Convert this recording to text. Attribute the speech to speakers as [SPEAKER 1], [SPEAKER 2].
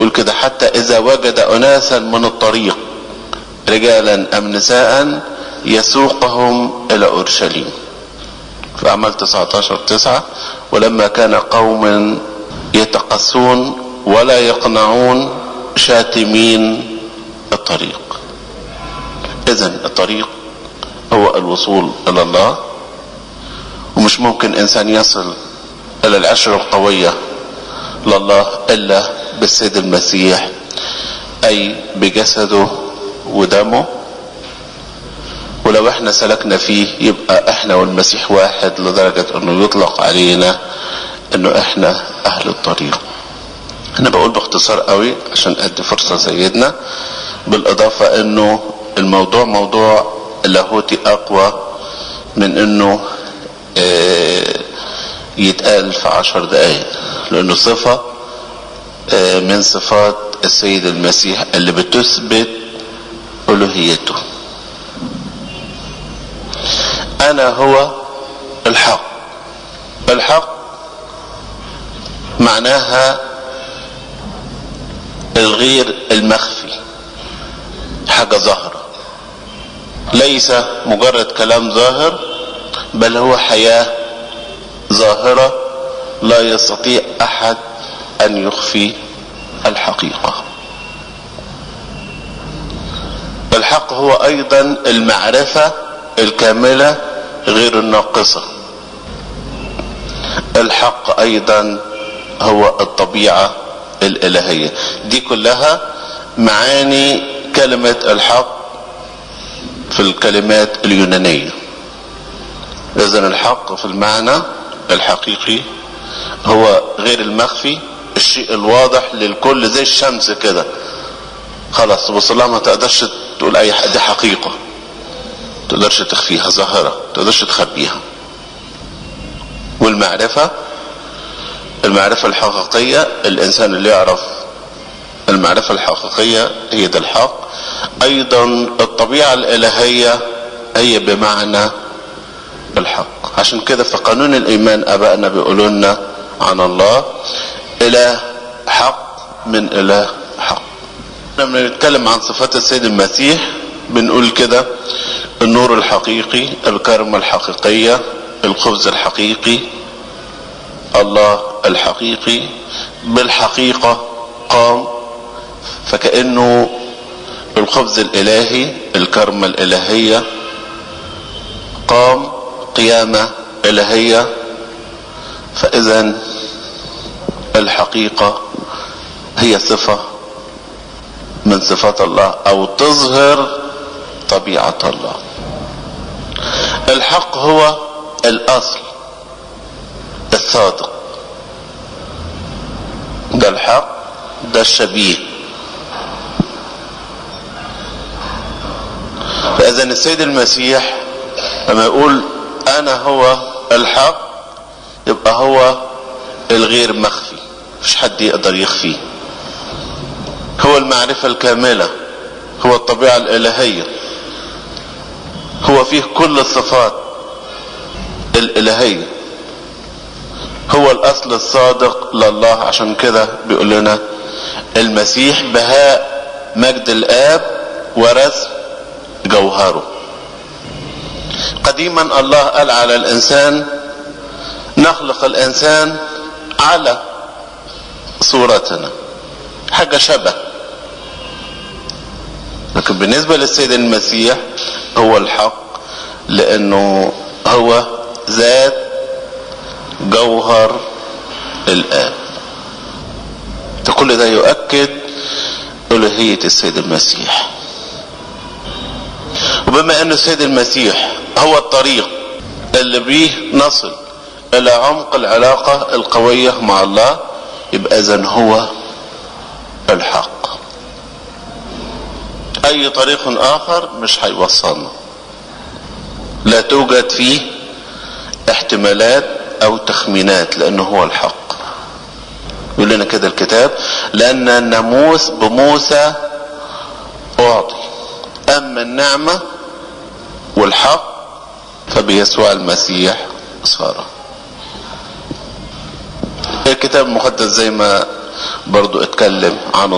[SPEAKER 1] يقول كده حتى اذا وجد اناسا من الطريق رجالا ام نساء يسوقهم الى اورشليم في اعمال 19 9 ولما كان قوم يتقسون ولا يقنعون شاتمين الطريق اذا الطريق هو الوصول الى الله ومش ممكن انسان يصل الى العشرة القوية لله الا بالسيد المسيح اي بجسده ودمه ولو احنا سلكنا فيه يبقى احنا والمسيح واحد لدرجة انه يطلق علينا انه احنا اهل الطريق انا بقول باختصار قوي عشان ادي فرصة سيدنا بالاضافة انه الموضوع موضوع لاهوتي اقوى من انه اه يتقال في عشر دقايق لانه صفة اه من صفات السيد المسيح اللي بتثبت الوهيته انا هو الحق الحق معناها الغير المخفي حاجة ظاهرة ليس مجرد كلام ظاهر بل هو حياة ظاهرة لا يستطيع احد ان يخفي الحقيقة الحق هو ايضا المعرفة الكاملة غير الناقصة الحق ايضا هو الطبيعة الالهية دي كلها معاني كلمة الحق في الكلمات اليونانية اذا الحق في المعنى الحقيقي هو غير المخفي الشيء الواضح للكل زي الشمس كده خلاص تبص لها ما تقدرش تقول اي حاجة دي حقيقة تقدرش تخفيها ظاهرة تقدرش تخبيها والمعرفة المعرفة الحقيقية الانسان اللي يعرف المعرفة الحقيقية هي ده الحق ايضا الطبيعة الالهية هي بمعنى الحق عشان كده في قانون الايمان ابائنا بيقولوا لنا عن الله اله حق من اله حق لما نتكلم عن صفات السيد المسيح بنقول كده النور الحقيقي الكرمة الحقيقية الخبز الحقيقي الله الحقيقي بالحقيقة قام فكأنه الخبز الإلهي الكرمة الإلهية قام قيامة إلهية فإذا الحقيقة هي صفة من صفات الله أو تظهر طبيعة الله الحق هو الأصل الصادق ده الحق ده الشبيه فإذا السيد المسيح لما يقول أنا هو الحق يبقى هو الغير مخفي مش حد يقدر يخفيه هو المعرفة الكاملة هو الطبيعة الإلهية هو فيه كل الصفات الإلهية هو الأصل الصادق لله عشان كده بيقول لنا المسيح بهاء مجد الآب ورسم جوهره قديما الله قال على الإنسان نخلق الإنسان على صورتنا حاجة شبه لكن بالنسبة للسيد المسيح هو الحق لأنه هو ذات جوهر الآب كل ده يؤكد ألوهية السيد المسيح وبما أن السيد المسيح هو الطريق اللي بيه نصل إلى عمق العلاقة القوية مع الله يبقى إذن هو الحق أي طريق آخر مش هيوصلنا لا توجد فيه احتمالات أو تخمينات لأنه هو الحق يقول لنا كده الكتاب لأن الناموس بموسى أعطي أما النعمة والحق فبيسوع المسيح صار الكتاب المقدس زي ما برضو اتكلم عن